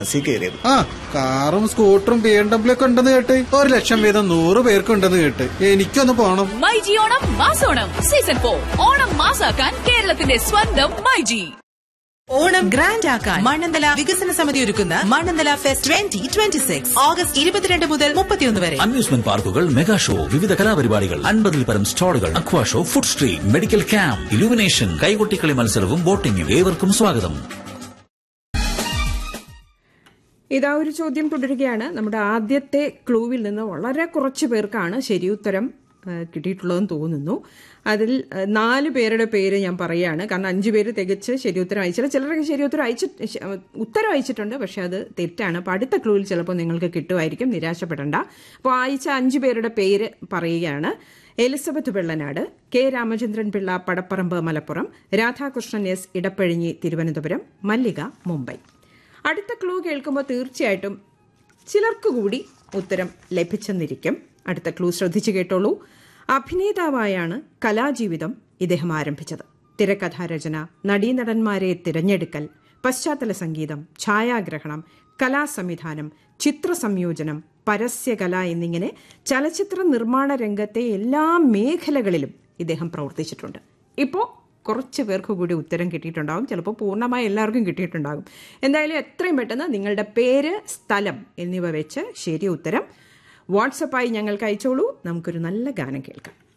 ബസ്സിൽ കയറിയത് ആ കാറും സ്കൂട്ടറും ബി എം ഡബ്ല്യു ഒക്കെ ഉണ്ടെന്ന് കേട്ട് ഒരു ലക്ഷം വീതം നൂറ് പേർക്ക് ഉണ്ടെന്ന് കേട്ട് എനിക്കൊന്ന് പോണം മൈജി ഓണം മാസോണം സീസൺ ഫോർ ഓണം മാസാക്കാൻ കേരളത്തിന്റെ സ്വന്തം മൈജി ഓണം ഗ്രാൻഡ് ആക്കാൻ മണ്ണന്തല വികസന സമിതി ഒരുക്കുന്ന Mannanthala fest twenty twenty six August ഇരുപത്തിരണ്ട് മുതൽ മുപ്പത്തിയൊന്ന് വരെ അമ്യൂസ്മെന്റ് പാർക്കുകൾ മെഗാ ഷോ വിവിധ കലാപരിപാടികൾ അൻപതിൽ പരം സ്റ്റാളുകൾ aqua show food street medical camp illumination കൈകൊട്ടിക്കളി മത്സരവും ബോട്ടിംഗും ഏവർക്കും സ്വാഗതം ഇതാ ഒരു ചോദ്യം തുടരുകയാണ് നമ്മുടെ ആദ്യത്തെ ക്ലൂവിൽ നിന്ന് വളരെ കുറച്ച് പേർക്കാണ് ശരിയുത്തരം ആ, കിട്ടിയിട്ടുള്ളതെന്ന് തോന്നുന്നു അതിൽ ആ, നാല് പേരുടെ പേര് ഞാൻ പറയുകയാണ് കാരണം അഞ്ച് പേര് തികച്ച് ശരിയുത്തരം അയച്ചില്ല ചിലരൊക്കെ ശരിയുത്തരം അയച്ചു ഉത്തരം അയച്ചിട്ടുണ്ട് പക്ഷെ അത് തെറ്റാണ് അപ്പോൾ അടുത്ത ക്ലൂവിൽ ചിലപ്പോൾ നിങ്ങൾക്ക് കിട്ടുമായിരിക്കും നിരാശപ്പെടേണ്ട അപ്പോൾ അയച്ച അഞ്ച് പേരുടെ പേര് പറയുകയാണ് Elizabeth Vellanad K Ramachandran Pillai Padapparambu Malappuram Radhakrishnan S Edappazhinji Thiruvananthapuram Mallika Mumbai അടുത്ത ക്ലൂ കേൾക്കുമ്പോൾ തീർച്ചയായിട്ടും ചിലർക്ക് കൂടി ഉത്തരം ലഭിച്ചെന്നിരിക്കും അടുത്ത ക്ലൂ ശ്രദ്ധിച്ചു കേട്ടോളൂ അഭിനേതാവായാണ് കലാജീവിതം ഇദ്ദേഹം ആരംഭിച്ചത് തിരക്കഥാരചന നടീനടന്മാരെ തിരഞ്ഞെടുക്കൽ പശ്ചാത്തല സംഗീതം ഛായാഗ്രഹണം കലാസംവിധാനം ചിത്രസംയോജനം പരസ്യകല എന്നിങ്ങനെ ചലച്ചിത്ര നിർമ്മാണ രംഗത്തെ എല്ലാ മേഖലകളിലും ഇദ്ദേഹം പ്രവർത്തിച്ചിട്ടുണ്ട് ഇപ്പോൾ കുറച്ച് പേർക്ക് കൂടി ഉത്തരം കിട്ടിയിട്ടുണ്ടാകും ചിലപ്പോൾ പൂർണ്ണമായി എല്ലാവർക്കും കിട്ടിയിട്ടുണ്ടാകും എന്തായാലും എത്രയും പെട്ടെന്ന് നിങ്ങളുടെ പേര് സ്ഥലം എന്നിവ വെച്ച് ശരി ഉത്തരം വാട്സപ്പായി ഞങ്ങൾക്ക് അയച്ചോളൂ നമുക്കൊരു നല്ല ഗാനം കേൾക്കാം